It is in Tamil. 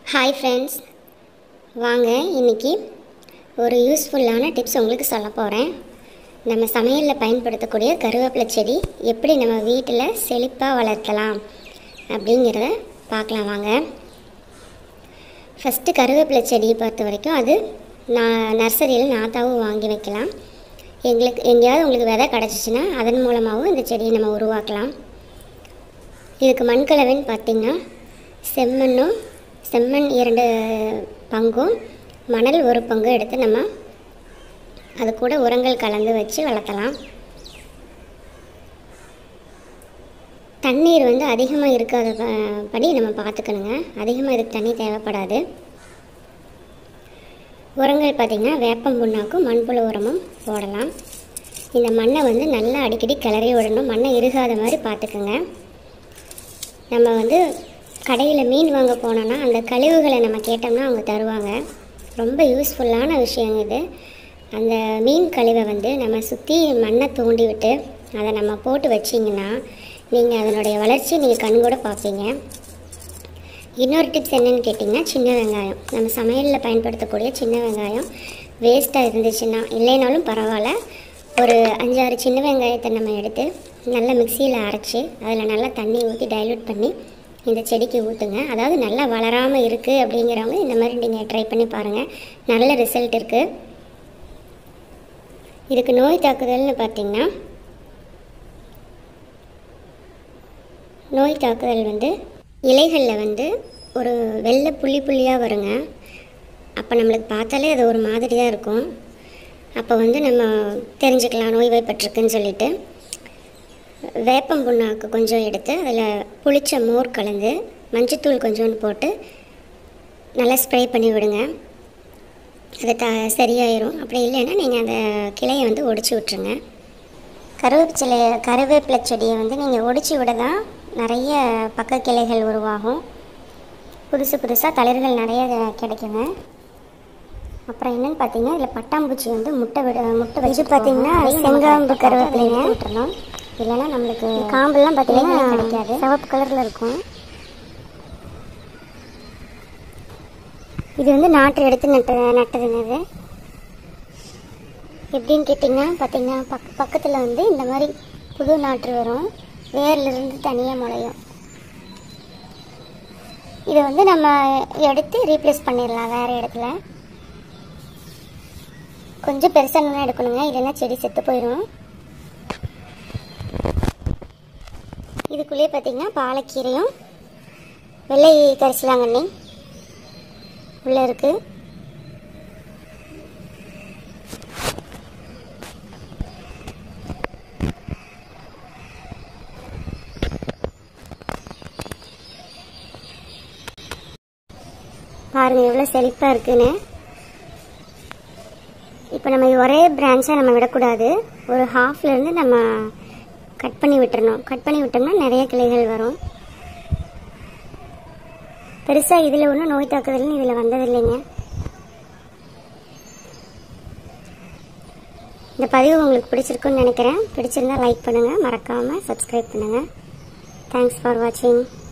ஹாய் ஃப்ரெண்ட்ஸ் வாங்க இன்னைக்கு ஒரு யூஸ்ஃபுல்லான டிப்ஸ் உங்களுக்கு சொல்ல போகிறேன் நம்ம சமையலில் பயன்படுத்தக்கூடிய கருவேப்பிலை செடி எப்படி நம்ம வீட்டில் செழிப்பாக வளர்த்தலாம் அப்படிங்கிறத பார்க்கலாம் வாங்க ஃபஸ்ட்டு கருவேப்பிலை செடியை பொறுத்த வரைக்கும் அது நான் நர்சரியில் நாத்தாவும் வாங்கி வைக்கலாம் எங்களுக்கு எங்கேயாவது உங்களுக்கு விதை கிடச்சிச்சின்னா அதன் மூலமாகவும் இந்த செடியை நம்ம உருவாக்கலாம் இதுக்கு மண்கலவைன்னு பார்த்தீங்கன்னா செம்மண்ணும் செம்மண் இரண்டு பங்கும் மணல் ஒரு பங்கும் எடுத்து நம்ம அது கூட உரங்கள் கலந்து வச்சு வளர்த்தலாம் தண்ணீர் வந்து அதிகமாக இருக்காத ப- படி நம்ம பார்த்துக்கணுங்க அதிகமாக இதுக்கு தண்ணி தேவைப்படாது உரங்கள் பார்த்திங்கன்னா வேப்பம் புண்ணாக்கும் மண்புழு உரமும் போடலாம் இந்த மண்ணை வந்து நல்லா அடிக்கடி கிளறி விடணும் மண்ணை இறுகாத மாதிரி பார்த்துக்குங்க நம்ம வந்து கடையில் மீன் வாங்க போனோன்னா அந்த கழிவுகளை நம்ம கேட்டோம்னா அவங்க தருவாங்க ரொம்ப யூஸ்ஃபுல்லான விஷயம் இது அந்த மீன் கழிவை வந்து நம்ம சுற்றி மண்ணை தோண்டி விட்டு அதை நம்ம போட்டு வச்சிங்கன்னா நீங்கள் அதனுடைய வளர்ச்சியை நீங்கள் கண்கூட பார்ப்பீங்க இன்னொரு டிப்ஸ் என்னன்னு கேட்டிங்கன்னா சின்ன வெங்காயம் நம்ம சமையலில் பயன்படுத்தக்கூடிய சின்ன வெங்காயம் வேஸ்ட்டாக இருந்துச்சுன்னா இல்லைனாலும் பரவாயில்ல ஒரு அஞ்சாறு சின்ன வெங்காயத்தை நம்ம எடுத்து நல்லா மிக்சியில் அரைச்சி அதில் நல்லா தண்ணி ஊற்றி டைல்யூட் பண்ணி இந்த செடிக்கு ஊற்றுங்க அதாவது நல்லா வளராமல் இருக்குது அப்படிங்கிறவங்க இந்த மாதிரி நீங்கள் ட்ரை பண்ணி பாருங்கள் நல்ல ரிசல்ட் இருக்குது இதுக்கு நோய் தாக்குதல்னு பார்த்தீங்கன்னா நோய் தாக்குதல் வந்து இலைகளில் வந்து ஒரு வெள்ளை புள்ளி புள்ளியாக வருங்க அப்போ நம்மளுக்கு பார்த்தாலே அது ஒரு மாதிரியாக இருக்கும் அப்போ வந்து நம்ம தெரிஞ்சுக்கலாம் நோய் வாய்ப்பட்டிருக்குன்னு சொல்லிட்டு வேப்பம் புண்ணாக்கு கொஞ்சம் எடுத்து அதில் புளிச்ச மோர் கலந்து மஞ்சத்தூள் கொஞ்சோண்டு போட்டு நல்லா ஸ்ப்ரே பண்ணி விடுங்க அது த சரியாயிரும் அப்படி இல்லைன்னா நீங்கள் அந்த கிளையை வந்து ஒடிச்சு விட்ருங்க கருவேப்பிலை கருவேப்பிலை செடியை வந்து நீங்கள் ஒடிச்சு விட தான் நிறைய பக்க கிளைகள் உருவாகும் புதுசு புதுசாக தளிர்கள் நிறைய கிடைக்குங்க அப்புறம் என்னன்னு பார்த்தீங்கன்னா இதில் பட்டாம்பூச்சி வந்து முட்டை விட முட்டை வச்சு பார்த்தீங்கன்னா செங்காம்பு கருவேப்பிலைங்க விட்டுறணும் இல்லைன்னா நம்மளுக்கு காம்பெல்லாம் பார்த்தீங்கன்னா கிடைக்காது சிவப்பு கலரில் இருக்கும் இது வந்து நாற்று எடுத்து நட்டு நட்டதுங்க இது எப்படின்னு கேட்டிங்கன்னா பார்த்தீங்கன்னா பக் பக்கத்தில் வந்து இந்த மாதிரி புது நாற்று வரும் வேர்லேருந்து தனியாக முளையும் இதை வந்து நம்ம எடுத்து ரீப்ளேஸ் பண்ணிடலாம் வேறு இடத்துல கொஞ்சம் பெருசாக எடுக்கணுங்க இல்லைன்னா செடி செத்து போயிடும் இதுக்குள்ளேயே பார்த்தீங்கன்னா பாலக்கீரையும் வெள்ளை கரிசலாங்கண்ணி உள்ளே இருக்குது பாருங்க எவ்வளோ செழிப்பாக இருக்குன்னு இப்போ நம்ம இது ஒரே பிரான்ச்சாக நம்ம விடக்கூடாது ஒரு ஹாஃப்லேருந்து நம்ம கட் பண்ணி விட்டுறணும் கட் பண்ணி விட்டோம்னா நிறைய கிளைகள் வரும் பெருசாக இதில் ஒன்றும் நோய் தாக்குதல்னு இதில் வந்ததில்லைங்க இந்த பதிவு உங்களுக்கு பிடிச்சிருக்குன்னு நினைக்கிறேன் பிடிச்சிருந்தா லைக் பண்ணுங்கள் மறக்காமல் சப்ஸ்கிரைப் பண்ணுங்கள் தேங்க்ஸ் ஃபார் வாட்சிங்